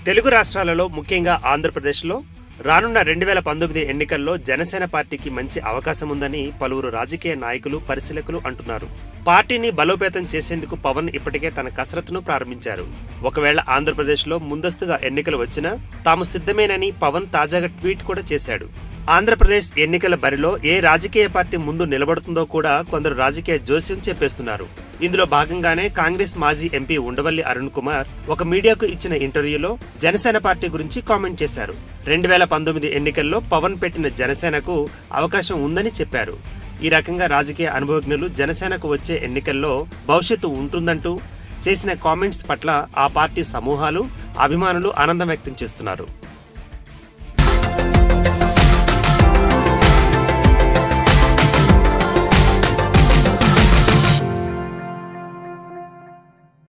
తెలుగు రాష్ట్రాలలో ముఖ్యంగా ఆంధ్రప్రదేశ్లో రానున్న రెండు వేల పంతొమ్మిది ఎన్నికల్లో జనసేన పార్టీకి మంచి అవకాశం ఉందని పలువురు రాజకీయ నాయకులు పరిశీలకులు అంటున్నారు పార్టీని బలోపేతం చేసేందుకు పవన్ ఇప్పటికే తన కసరత్తును ప్రారంభించారు ఒకవేళ ఆంధ్రప్రదేశ్లో ముందస్తుగా ఎన్నికలు వచ్చినా తాము సిద్ధమేనని పవన్ తాజాగా ట్వీట్ కూడా చేశాడు ఆంధ్రప్రదేశ్ ఎన్నికల బరిలో ఏ రాజకీయ పార్టీ ముందు నిలబడుతుందో కూడా కొందరు రాజకీయ జోస్యం చెప్పేస్తున్నారు ఇందులో భాగంగానే కాంగ్రెస్ మాజీ ఎంపీ ఉండవల్లి అరుణ్ కుమార్ ఒక మీడియాకు ఇచ్చిన ఇంటర్వ్యూలో జనసేన పార్టీ గురించి కామెంట్ చేశారు రెండు వేల పంతొమ్మిది ఎన్నికల్లో పవన్ పెట్టిన జనసేనకు అవకాశం ఉందని చెప్పారు ఈ రకంగా రాజకీయ అనుభవజ్ఞులు జనసేనకు వచ్చే ఎన్నికల్లో భవిష్యత్తు ఉంటుందంటూ చేసిన కామెంట్స్ పట్ల ఆ పార్టీ సమూహాలు అభిమానులు ఆనందం వ్యక్తం చేస్తున్నారు